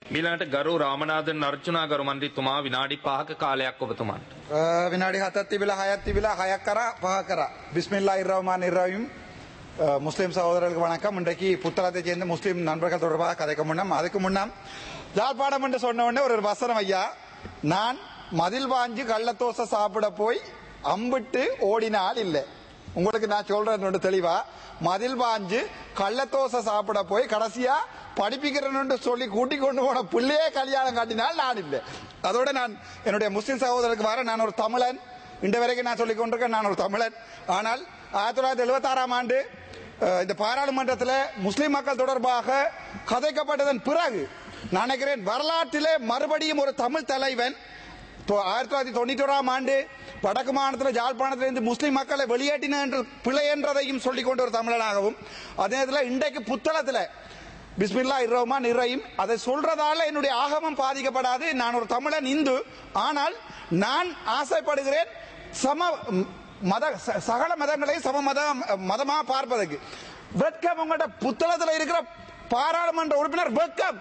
මීළඟට ගරු රාමනාදන් අර්ජුනාගරු මන්ත්‍රීතුමා විනාඩි 5ක කාලයක් ඔබතුමාට. අ, විනාඩි හතත් තිබිලා හයත් තිබිලා ஹயக் කරා පහ කරா பிஸ்மில்லா இர்ரஹ்மான் இர்ரஹீம் அ, முஸ்லிம் சகோதரர்களுக்கு வணக்கம் இன்றைக்கு புத்தளத்தை சேர்ந்த முஸ்லிம் நண்பர்கள் தொடர்பாக கதைக்க முன்னம் அதுக்கு முன்னம் யாழ்ப்பாணம் என்று சொன்ன உடனே ஒரு வசனம் ஐயா நான் மதில் வாஞ்சி கள்ளத்தோசை சாப்பிட போய் அம்பிட்டு ஓடினால் இல்லை உங்களுக்கு நான் சொல்றேன் ஒன்று தெளிவா மதில் வாஞ்சு கள்ளத்தோசை சாப்பிட போய் கடைசியா படிப்பிக்கிறேன்னு சொல்லி கூட்டிக் கொண்டு போன பிள்ளையே கல்யாணம் காட்டினால் நான் இல்லை அதோட நான் என்னுடைய முஸ்லிம் சகோதரருக்கு வர நான் ஒரு தமிழன் இந்த வரைக்கும் நான் சொல்லிக் கொண்டிருக்கேன் நான் ஒரு தமிழன் ஆனால் ஆயிரத்தி தொள்ளாயிரத்தி எழுபத்தாறாம் ஆண்டு அஹ், இந்த பாராளுமன்றத்தில் முஸ்லிம் மக்கள் தொடர்பாக கதைக்கப்பட்டதன் பிறகு நான் நினைக்கிறேன் வரலாற்றிலே மறுபடியும் ஒரு தமிழ் தலைவன் தொ- ஆயிரத்தி தொள்ளாயிரத்தி தொண்ணூத்தி ஓராம் ஆண்டு வடக்கு மாநிலத்தில் ஜாழ்ப்பாணத்திலிருந்து முஸ்லிம் மக்களை வெளியேற்றின என்ற பிழை என்றதையும் சொல்லிக் கொண்ட ஒரு தமிழனாகவும் அதே நேரத்தில் இன்றைக்கு புத்தளத்தில் பிஸ்மில்லா இர்ரஹ்மான் இர்ரஹீம் அதை சொல்றதால என்னுடைய ஆகமம் பாதிக்கப்படாது நான் ஒரு தமிழன் இந்து ஆனால் நான் ஆசைப்படுகிறேன் சம ம், மத ச- சகல மதங்களை சம மதம் மதமா பார்ப்பதற்கு வெட்கம் உங்கள்கிட்ட புத்தளத்தில் இருக்கிற பாராளுமன்ற உறுப்பினர் வெட்கம்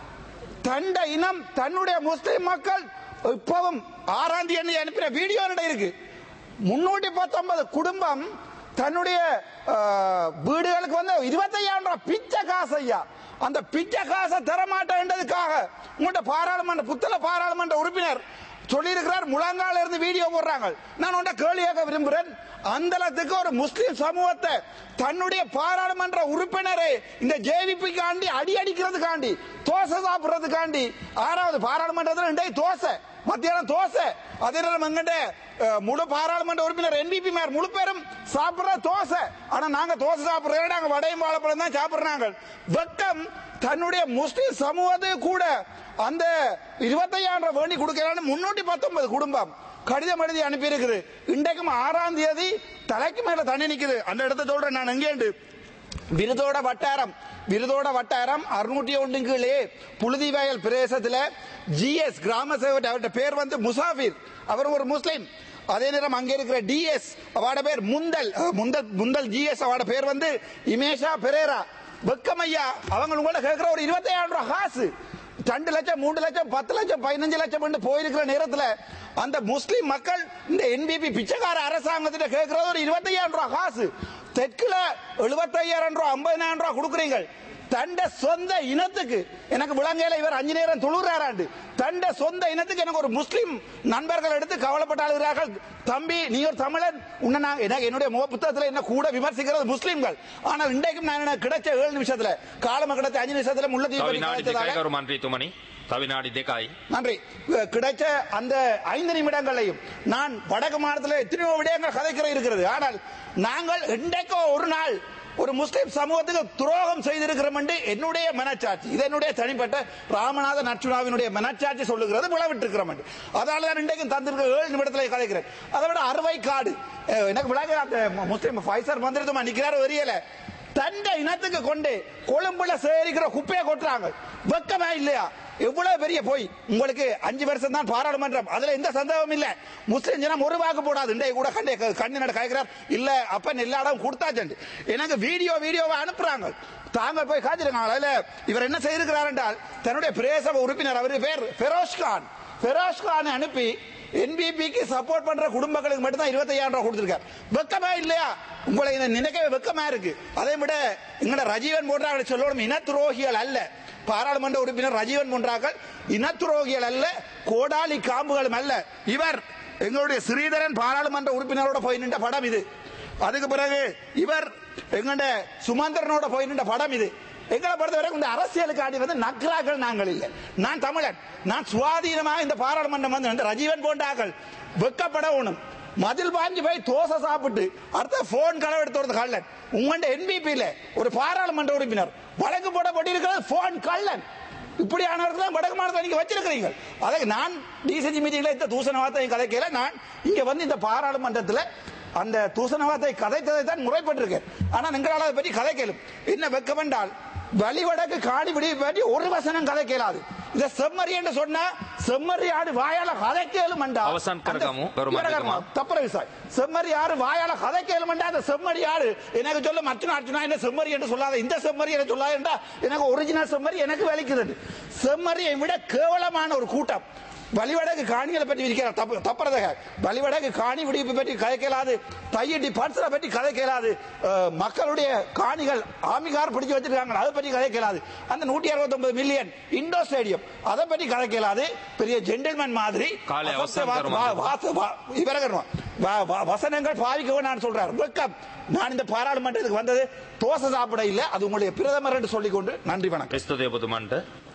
தண்ட இனம் தன்னுடைய முஸ்லிம் மக்கள் இப்பவும் ஆறாம் தேதி அனுப்பின வீடியோ என்னிடம் இருக்கு முன்னூத்தி பத்தொன்பது குடும்பம் தன்னுடைய ஆஹ், வீடுகளுக்கு வந்து இருபத்தையாயிரம் ரூபாய் பிச்சை காசு ஐயா அந்த பிச்சை காசை தரமாட்டேன்றதுக்காக உங்கள்கிட்ட பாராளுமன்ற புத்தள பாராளுமன்ற உறுப்பினர் சொல்லியிருக்கிறார் முழங்கால இருந்து வீடியோ போடுறாங்க நான் உன்ட கேள்வி கேட்க விரும்புகிறேன் அந்த அளவுக்கு ஒரு முஸ்லிம் சமூகத்தை தன்னுடைய பாராளுமன்ற உறுப்பினரை இந்த ஜேவிபி காண்டி அடி அடிக்கிறதுக்காண்டி தோசை சாப்பிடுறதுக்காண்டி ஆறாவது பாராளுமன்றத்தில் இன்றைக்கு தோசை மத்தியானம் தோசை அதே நேரம் எங்கிட்ட அஹ், முழு பாராளுமன்ற உறுப்பினர் என்பிபி மேர் முழு பேரும் சாப்பிடுற தோசை ஆனா நாங்க தோசை சாப்பிடுறோம் நாங்க வடையும் வாழைப்பழம் தான் சாப்பிடுறாங்க வெக்கம் தன்னுடைய முஸ்லிம் சமூகத்துக்கு கூட அந்த இருபத்தையாயிரம் வேண்டி கொடுக்கிறான்னு முன்னூத்தி பத்தொன்பது குடும்பம் கடிதம் எழுதி அனுப்பி இருக்குது இன்றைக்கும் ஆறாம் தேதி தலைக்கு மேல தண்ணி நிக்குது அந்த இடத்த சொல்றேன் நான் எங்கேண்டு விருதோட வட்டாரம் விருதோட வட்டாரம் அறுநூற்றி ஒன்று கீழே புழுதி வயல் பிரதேசத்தில் ஜிஎஸ் கிராம சேவகர் அவருடைய பேர் வந்து முசாஃபிர் அவர் ஒரு முஸ்லிம் அதே நேரம் அங்க இருக்கிற டிஎஸ் அவட பேர் முந்தல் அஹ், முந்தல் முந்தல் ஜிஎஸ் அவட பேர் வந்து இமேஷா பெரேரா வெக்கமையா அவங்க உங்களோட கேட்கிற ஒரு இருபத்தையாயிரம் ரூபாய் காசு ரெண்டு லட்சம் மூன்று லட்சம் பத்து லட்சம் பதினஞ்சு லட்சம் என்று போயிருக்கிற நேரத்துல அந்த முஸ்லிம் மக்கள் இந்த என்பிபி பிச்சைக்கார அரசாங்கத்திட்ட கேட்கறது ஒரு இருபத்தையாயிரம் ரூபாய் காசு தெற்குல எழுபத்தையாயிரம் ரூபாய் ஐம்பதாயிரம் ரூபாய் கொடுக்குறீங்க தண்ட சொந்த இனத்துக்கு எனக்கு விளங்கையில இவர் அஞ்சு நேரம் தொழுறாராண்டு தண்ட சொந்த இனத்துக்கு எனக்கு ஒரு முஸ்லிம் நண்பர்கள் எடுத்து கவலைப்பட்டாளுகிறார்கள் தம்பி நீ ஒரு தமிழன் உன்னை நான் எனக்கு என்னுடைய முக புத்தகத்துல என்ன கூட விமர்சிக்கிறது முஸ்லிம்கள் ஆனால் இன்றைக்கும் நான் எனக்கு கிடைச்ச ஏழு நிமிஷத்துல காலம கிடைச்ச அஞ்சு நிமிஷத்துல තව முல்லைத்தீவு විනාඩි கிடைத்ததாக දෙකයි ගරු මන්ත්‍රීතුමනි. තව විනාඩි දෙකයි. நன்றி அஹ் கிடைச்ச அந்த ஐந்து நிமிடங்களையும் நான் வடக்கு மாநிலத்தில் எத்தனையோ விடயங்கள் கதைக்கிற இருக்கிறது ஆனால் நாங்கள் இன்றைக்கோ ஒரு நாள் ஒரு முஸ்லிம் சமூகத்துக்கு துரோகம் செய்திருக்கிறோம் என்று என்னுடைய மனச்சாட்சி இது என்னுடைய தனிப்பட்ட ராமநாத நச்சுனாவினுடைய மனச்சாட்சி சொல்லுகிறது விளவிட்டிருக்கிறோம் என்று அதனால தான் இன்றைக்கு தந்திருக்கிற ஏழு நிமிடத்தில் கதைக்கிறேன் அதை விட அறுவை காடு அஹ் எனக்கு விளங்க அந்த முஸ்லிம் ஃபைசர் மந்திரத்துமா நிக்கிறாரு வெறியல தண்ட இனத்துக்கு கொண்டு கொழும்புல சேரிக்கிற குப்பையை கொட்டுறாங்க வெக்கமா இல்லையா எவ்வளவு பெரிய போய் உங்களுக்கு அஞ்சு வருஷம் தான் பாராளுமன்றம் அதுல எந்த சந்தேகமும் இல்ல முஸ்லிம் ஜனம் ஒரு வாக்கு போடாது இன்றைய கூட கண்டே கண்ணு நட காய்க்கிறார் இல்ல அப்பன் எல்லா இடம் கொடுத்தாச்சு எனக்கு வீடியோ வீடியோவை அனுப்புறாங்க தாங்க போய் காத்திருக்காங்க அதுல இவர் என்ன செய்திருக்கிறார் என்றால் தன்னுடைய பிரேசப உறுப்பினர் அவரு பேர் ஃபெரோஸ் கான் ஃபெரோஸ் கானை அனுப்பி என்பிபிக்கு சப்போர்ட் பண்ற குடும்பங்களுக்கு மட்டும் தான் இருபத்தையாயிரம் ரூபாய் கொடுத்திருக்காரு வெக்கமா இல்லையா உங்களை இதை நினைக்கவே வெக்கமா இருக்கு அதை விட எங்கட ரஜீவன் போன்றாங்க சொல்லணும் இன துரோகிகள் அல்ல பாராளுமன்ற உறுப்பினர் ரஜீவன் போன்றார்கள் இன துரோகிகள் அல்ல கோடாலி காம்புகளும் அல்ல இவர் எங்களுடைய ஸ்ரீதரன் பாராளுமன்ற உறுப்பினரோட போய் நின்ற படம் இது அதுக்கு பிறகு இவர் எங்கட சுமந்திரனோட போய் நின்ற படம் இது எங்களை பொறுத்தவரை இந்த அரசியலுக்காண்டி வந்து நக்ராக்கள் நாங்கள் இல்லை நான் தமிழன் நான் சுவாதீனமாக இந்த பாராளுமன்றம் வந்து இந்த ரஜீவன் போன்றார்கள் வெக்கப்பட ஒண்ணும் மதில் பாஞ்சு போய் தோசை சாப்பிட்டு அடுத்த போன் களவு எடுத்து வரது கள்ளன் உங்கள்ட்ட என்பிபியில ஒரு பாராளுமன்ற உறுப்பினர் வழக்கு போடப்பட்டிருக்கிறது போன் கள்ளன் இப்படியானவர்கள் வடக்கு மாநிலத்தை நீங்க வச்சிருக்கிறீங்க அதை நான் டிசிஜி மீட்டிங்ல இந்த தூசண வார்த்தை கதைக்கல நான் இங்க வந்து இந்த பாராளுமன்றத்தில் அந்த தூசண வார்த்தை கதைத்ததை தான் முறைப்பட்டிருக்கேன் ஆனா நீங்களால் அதை பற்றி கதைக்கலும் என்ன வெக்கம் என்றால் வழிவடக்கு காணி விடிய பற்றி ஒரு வசனம் கதை கேளாது இதை செம்மறி என்று சொன்னா செம்மறி ஆடு வாயால கதைக்கேலும் අවසන් කරගමු, ගරු මන්ත්‍රීතුමා. தப்பற விசாய் செம்மறி ஆடு வாயால கதைக்கேலும் அந்த செம்மறி ஆடு எனக்கு சொல்ல அர்ச்சுனா அர்ச்சுனா என்ன செம்மறி என்று சொல்லாத இந்த செம்மறி என்று சொல்லாதா எனக்கு ஒரிஜினல் செம்மறி எனக்கு வலிக்குது செம்மறியை விட கேவலமான ஒரு கூட்டம் வழிவடகு காணிகளை பற்றி இருக்கிறார் தப்பு தப்புறதாக வழிவடகு காணி விடுவிப்பு பற்றி கதை கேளாது தையடி பட்சரை பற்றி கதை கேளாது அஹ், மக்களுடைய காணிகள் ஆமிகார் பிடிச்சு வச்சிருக்காங்க அதை பற்றி கதை கேளாது அந்த நூற்றி அறுபத்தொன்பது மில்லியன் இண்டோ ஸ்டேடியம் அதை பற்றி கதை கேளாது பெரிய ஜென்டில்மேன் மாதிரி காலை அவசரம் வா- தரும் வா- அது. வாச- வா- இவரகணும். வா- வா- வசனங்கள் பாவிக்கவும் நான் சொல்றேன் வெக்கம் நான் இந்த பாராளுமன்றத்துக்கு வந்தது தோசை சாப்பிட இல்லை அது உங்களுடைய பிரதமர் என்று சொல்லிக்கொண்டு நன்றி வணக்கம் ස්තුතිය ඔබතුමන්ට